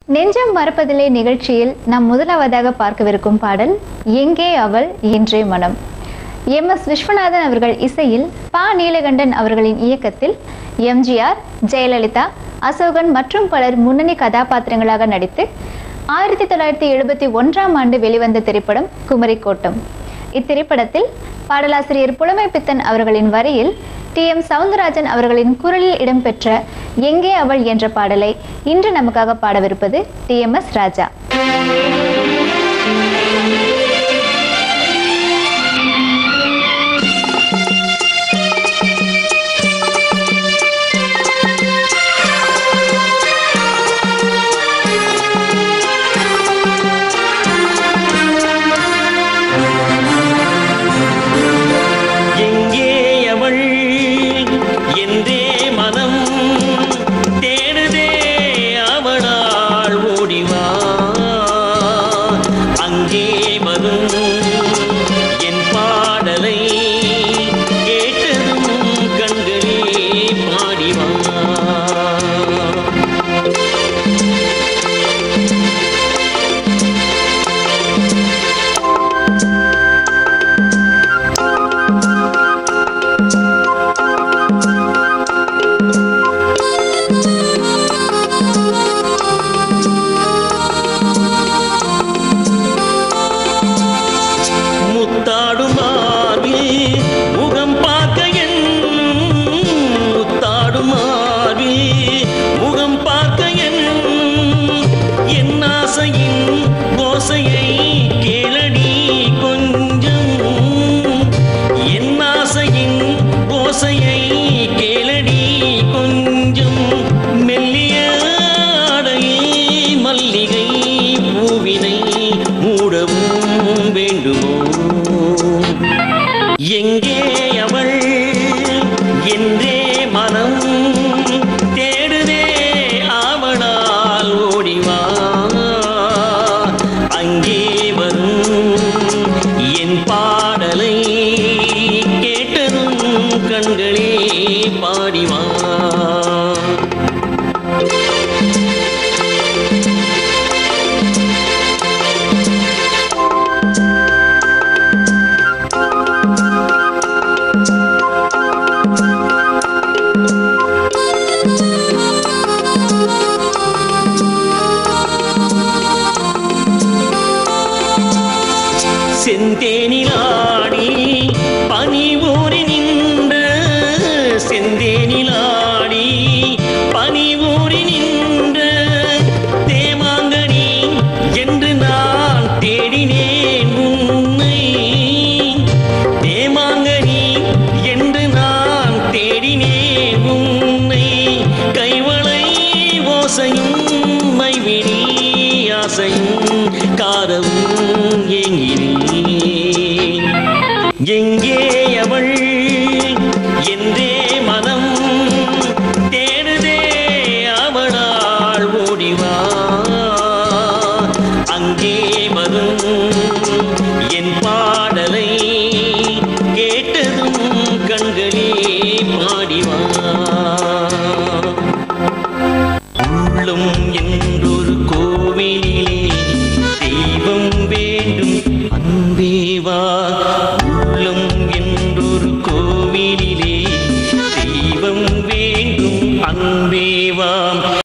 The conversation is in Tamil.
நெஞ்சம் மறப்பதில்லை நிகழ்ச்சியில் நாம் முதலாவதாக பார்க்கவிருக்கும் பாடல் எங்கே அவள் என்றே மனம் எம் எஸ் விஸ்வநாதன் அவர்கள் இசையில் பா நீலகண்டன் அவர்களின் இயக்கத்தில் எம்ஜிஆர் ஜெயலலிதா அசோகன் மற்றும் பலர் முன்னணி கதாபாத்திரங்களாக நடித்து ஆயிரத்தி தொள்ளாயிரத்தி எழுபத்தி ஒன்றாம் ஆண்டு வெளிவந்த திரைப்படம் குமரிக்கோட்டம் இத்திரைப்படத்தில் பாடலாசிரியர் புலமை பித்தன் அவர்களின் வரியில் டி எம் சவுந்தரராஜன் அவர்களின் குரலில் இடம்பெற்ற எங்கே அவள் என்ற பாடலை இன்று நமக்காக பாடவிருப்பது டி எம் எஸ் ராஜா எங்கே அவள் என்றே மனம் தேடுதே அவளால் ஓடிவா அங்கே வரும் என் பாடலை கேட்டதும் கண்களே பாடிவா முத்தாடும் மார்பில் முகம் பார்க்க என்னும் முத்தாடும் மார்பில் முகம் பார்க்க என்னும் என் ஆசையின் ஓசையை கேளடி கொஞ்சம் என் ஆசையின் ஓசையை கேளடி கொஞ்சம் மெல்லிய ஆடையில் மல்லிகை பூவினை மூடவும் வேண்டுமோ எங்கே அவள் என்றே மனம் தேடுதே அவளால் ஓடிவா அங்கே வரும் என் பாடலை கேட்டதும் கண்களே பாடிவா செந்தேனிலாடி பனி ஊறி நின்ற செந்தேனிலாடி பனி ஊறி நின்ற தேமாங்கனி என்று நான் தேடினேன் உன்னை தேமாங்கனி என்று நான் தேடினேன் உன்னை கைவளை ஓசையும் மைவிழி ஆசையும் காரவும் ஏங்கினேன் எங்கே அவள் என்றே மனம் தேடுதே அவளால் ஓடிவா அங்கே வரும் என் பாடலை கேட்டதும் கண்களே பாடிவா உள்ளம் என்